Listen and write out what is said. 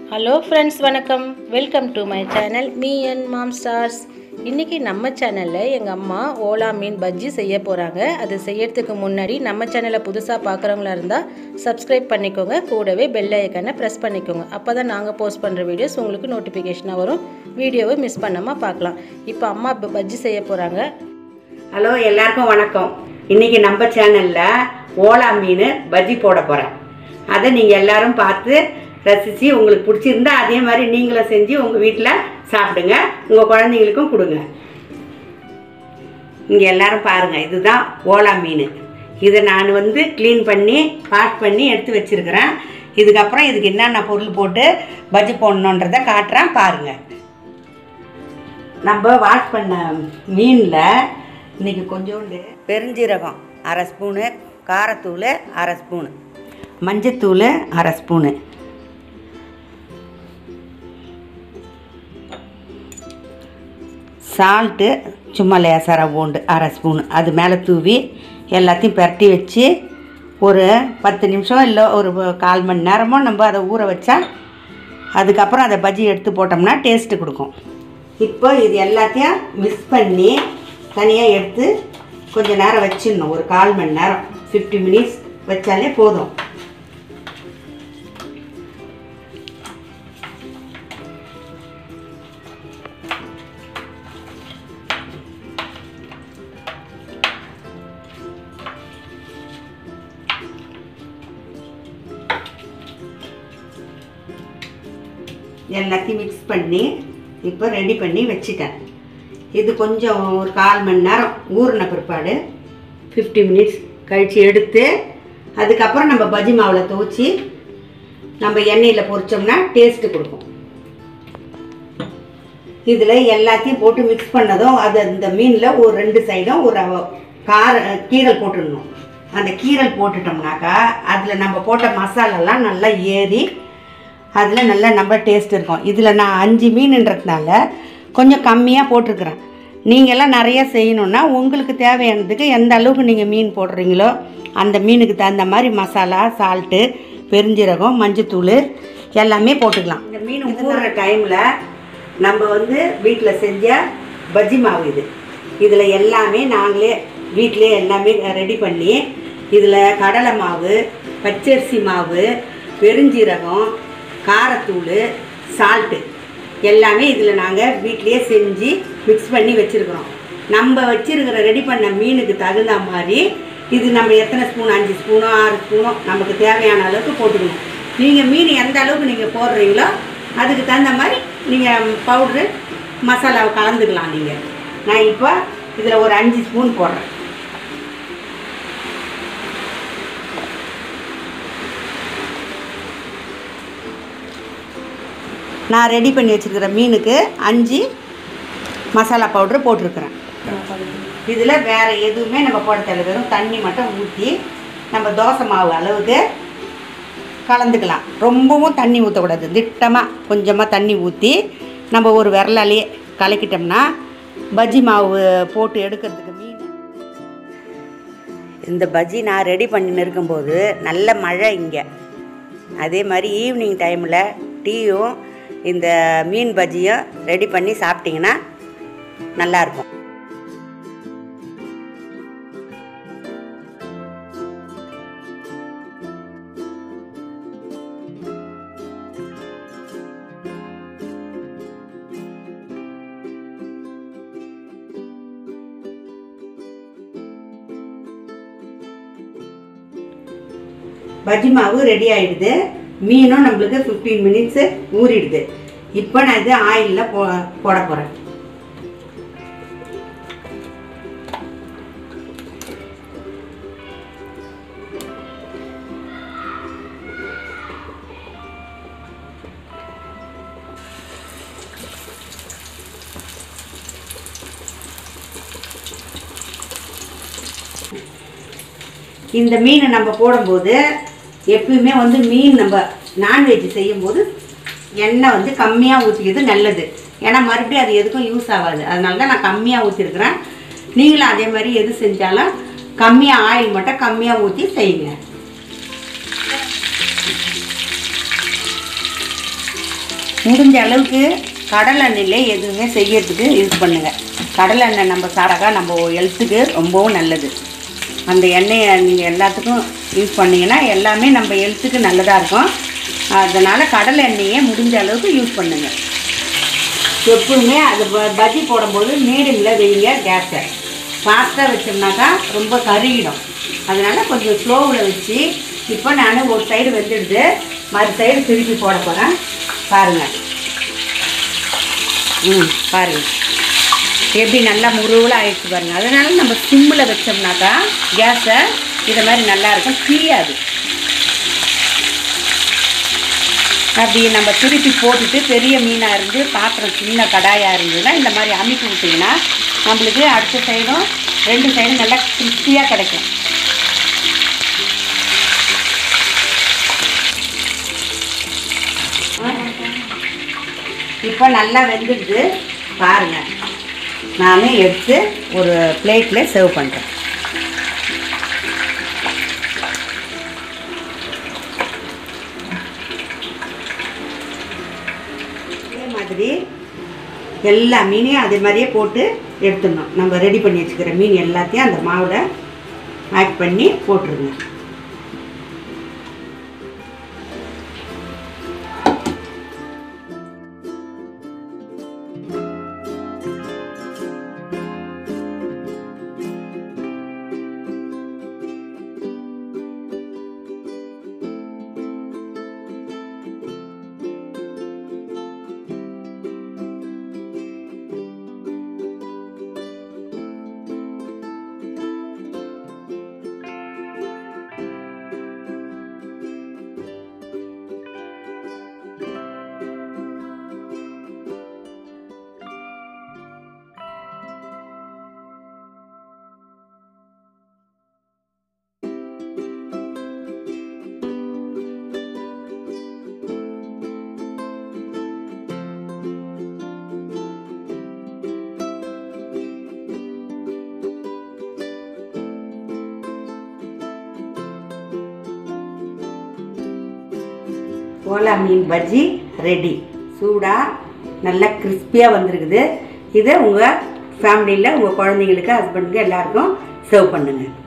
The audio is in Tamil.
ஹலோ ஃப்ரெண்ட்ஸ் வணக்கம் welcome to my channel me and mom stars இன்றைக்கி நம்ம சேனலில் எங்கள் அம்மா ஓலா மீன் பஜ்ஜி செய்ய போகிறாங்க அது செய்யறதுக்கு முன்னாடி நம்ம சேனலை புதுசாக பார்க்குறவங்களா இருந்தால் சப்ஸ்கிரைப் பண்ணிக்கோங்க கூடவே பெல் ஐக்கனை ப்ரெஸ் பண்ணிக்கோங்க அப்போ தான் நாங்கள் போஸ்ட் பண்ணுற வீடியோஸ் உங்களுக்கு நோட்டிஃபிகேஷனாக வரும் வீடியோவை மிஸ் பண்ணாமல் பார்க்கலாம் இப்போ அம்மா ப- பஜ்ஜி செய்ய போகிறாங்க ஹலோ எல்லாருக்கும் வணக்கம் இன்னைக்கு நம்ம சேனல்ல ஓலா மீன் பஜ்ஜி போட போறேன் அதை நீங்க எல்லாரும் பார்த்து ரசிச்சு உங்களுக்கு பிடிச்சிருந்தா அதே மாதிரி நீங்களும் செஞ்சு உங்க வீட்டில் சாப்பிடுங்க உங்க குழந்தைங்களுக்கும் கொடுங்க இங்க எல்லாரும் பாருங்க இதுதான் ஓலா மீன் இதை நான் வந்து க்ளீன் பண்ணி வாஷ் பண்ணி எடுத்து வச்சிருக்கிறேன் இதுக்கப்புறம் இதுக்கு என்னென்ன பொருள் போட்டு பஜ்ஜி போடணுன்றதை காட்டுறேன் பாருங்க நம்ம வாஷ் பண்ண மீனில் இன்னைக்கு கொஞ்சோண்டு பெருஞ்சீரகம் அரை ஸ்பூனு காரத்தூள் அரை ஸ்பூனு மஞ்சத்தூள் அரை ஸ்பூனு சால்ட்டு சும்மா லேசாக ரவ்வோண்டு அரை ஸ்பூனு அது மேலே தூவி எல்லாத்தையும் பிரட்டி வச்சு ஒரு பத்து நிமிஷம் இல்லை ஒரு கால் மணி நேரமோ நம்ம அதை ஊற வச்சா அதுக்கப்புறம் அதை பஜ்ஜி எடுத்து போட்டோம்னா டேஸ்ட்டு கொடுக்கும் இப்போ இது எல்லாத்தையும் மிக்ஸ் பண்ணி தனியாக எடுத்து கொஞ்ச நேரம் வச்சிடணும் ஒரு கால் மணி நேரம் ஃபிஃப்டி மினிட்ஸ் வச்சாலே போதும் எல்லாத்தையும் மிக்ஸ் பண்ணி இப்போ ரெடி பண்ணி வச்சுட்டேன் இது கொஞ்சம் ஒரு கால் மணி நேரம் ஊறின பிற்பாடு ஃபிஃப்டி மினிட்ஸ் கழித்து எடுத்து அதுக்கப்புறம் நம்ம பஜ்ஜி மாவில் துவச்சி நம்ம எண்ணெயில் பொரிச்சோம்னா டேஸ்ட்டு கொடுக்கும் இதில் எல்லாத்தையும் போட்டு மிக்ஸ் பண்ணதும் அது அந்த மீனில் ஒரு ரெண்டு சைடும் ஒரு அவ- கார கீரல் போட்டுடணும் அந்த கீரல் போட்டுட்டோம்னாக்கா அதில் நம்ம போட்ட மசாலாலாம் நல்லா ஏறி அதில் நல்லா நம்ம டேஸ்ட் இருக்கும் இதில் நான் அஞ்சு மீனுன்றதுனால கொஞ்சம் கம்மியாக போட்டிருக்கிறேன் நீங்கள்லாம் நிறைய செய்யணுன்னா உங்களுக்கு தேவையானதுக்கு எந்த அளவுக்கு நீங்கள் மீன் போடுறீங்களோ அந்த மீனுக்கு தகுந்த மாதிரி மசாலா சால்ட்டு பெருஞ்சீரகம் மஞ்சத்தூள் எல்லாமே போட்டுக்கலாம் இந்த மீன் ஊறுற டைமில் நம்ம வந்து வீட்டில் செஞ்ச பஜ்ஜி மாவு இது இதில் எல்லாமே நாங்களே வீட்டிலே எல்லாமே ரெடி பண்ணி இதில் கடலை மாவு பச்சரிசி மாவு பெருஞ்சீரகம் காரத்தூள் சால்ட்டு எல்லாமே இதில் நாங்கள் வீட்டிலேயே செஞ்சு மிக்ஸ் பண்ணி வச்சுருக்குறோம் நம்ம வச்சிருக்கிற ரெடி பண்ண மீனுக்கு தகுந்த மாதிரி இது நம்ம எத்தனை ஸ்பூன் அஞ்சு ஸ்பூனோ ஆறு ஸ்பூனோ நமக்கு தேவையான அளவுக்கு போட்டுக்கணும் நீங்கள் மீன் எந்த அளவுக்கு நீங்கள் போடுறீங்களோ அதுக்கு தகுந்த மாதிரி நீங்கள் பவுட்ரு மசாலாவை கலந்துக்கலாம் நீங்கள் நான் இப்போ இதில் ஒரு அஞ்சு ஸ்பூன் போடுறேன் நான் ரெடி பண்ணி வச்சுருக்கிற மீனுக்கு அஞ்சு மசாலா பவுட்ரு போட்டிருக்கிறேன் இதில் வேறு எதுவுமே நம்ம போட தேவையில்ல வெறும் தண்ணி மட்டும் ஊற்றி நம்ம தோசை மாவு அளவுக்கு கலந்துக்கலாம் ரொம்பவும் தண்ணி ஊற்றக்கூடாது திட்டமாக கொஞ்சமாக தண்ணி ஊற்றி நம்ம ஒரு விரலாலேயே கலக்கிட்டோம்னா பஜ்ஜி மாவு போட்டு எடுக்கிறதுக்கு மீன் இந்த பஜ்ஜி நான் ரெடி பண்ணின்னு இருக்கும்போது நல்ல மழை இங்கே அதே மாதிரி ஈவினிங் டைமில் டீயும் இந்த மீன் பஜ்ஜியும் ரெடி பண்ணி சாப்பிட்டிங்கன்னா நல்லாயிருக்கும் பஜ்ஜி மாவு ரெடி ஆயிடுது மீனும் நம்மளுக்கு ஃபிஃப்டீன் மினிட்ஸு ஊறிடுது இப்போ நான் இது ஆயிலில் போ போட போகிறேன் இந்த மீனை நம்ம போடும்போது எப்பயுமே வந்து மீன் நம்ம நான்வெஜ் செய்யும்போது எண்ணெய் வந்து கம்மியாக ஊற்றிக்கிறது நல்லது ஏன்னா மறுபடியும் அது எதுக்கும் யூஸ் ஆகாது அதனால தான் நான் கம்மியாக ஊற்றிருக்கிறேன் நீங்களும் அதே மாதிரி எது செஞ்சாலும் கம்மியாக ஆயில் மட்டும் கம்மியாக ஊற்றி செய்யுங்க முடிஞ்ச அளவுக்கு கடலை எண்ணெயிலே எதுவுமே செய்யறதுக்கு யூஸ் பண்ணுங்கள் கடலை எண்ணெய் நம்ம சாராக்கா நம்ம ஹெல்த்துக்கு ரொம்பவும் நல்லது அந்த எண்ணெயை நீங்கள் எல்லாத்துக்கும் யூஸ் பண்ணீங்கன்னா எல்லாமே நம்ம ஹெல்த்துக்கு நல்லதாக இருக்கும் அதனால் கடலை எண்ணெயை முடிஞ்ச அளவுக்கு யூஸ் பண்ணுங்கள் எப்பவுமே அது ப- பஜ்ஜி போடும்போது மீடியமில் வைங்க கேஸை ஃபாஸ்ட்டாக வச்சோம்னாக்கா ரொம்ப கருகிடும் அதனால் கொஞ்சம் ஸ்லோவில் வச்சு இப்போ நான் ஒரு சைடு வெந்துடுது மறு சைடு திருப்பி போட போகிறேன் பாருங்கள் ம் பாருங்கள் எப்படி நல்லா முருவில் ஆயிடுச்சு பாருங்கள் அதனால நம்ம சிம்மில் வச்சோம்னாக்கா கேஸை இதை மாதிரி நல்லா இருக்கும் தீயாது அப்படி நம்ம திருப்பி போட்டுட்டு பெரிய மீனாக இருந்து பாத்திரம் சின்ன கடாயாக இருந்ததுன்னா இந்த மாதிரி அமுக்கி விட்டிங்கன்னா நம்மளுக்கு அடுத்த சைடும் ரெண்டு சைடும் நல்லா கிறிஸ்பியாக கிடைக்கும் இப்போ நல்லா வெந்துடுது பாருங்கள் நான் எடுத்து ஒரு பிளேட்டில் சர்வ் பண்ணுறேன் அதே மாதிரி எல்லா மீனையும் அதே மாதிரியே போட்டு எடுத்துடணும் நம்ம ரெடி பண்ணி வச்சுக்கிற மீன் எல்லாத்தையும் அந்த மாவில் ஆட் பண்ணி போட்டுருங்க கோலா மீன் பஜ்ஜி ரெடி சூடாக நல்லா கிறிஸ்பியாக வந்திருக்குது இதை உங்கள் ஃபேமிலியில் உங்கள் குழந்தைங்களுக்கு ஹஸ்பண்டுக்கு எல்லாருக்கும் சர்வ் பண்ணுங்கள்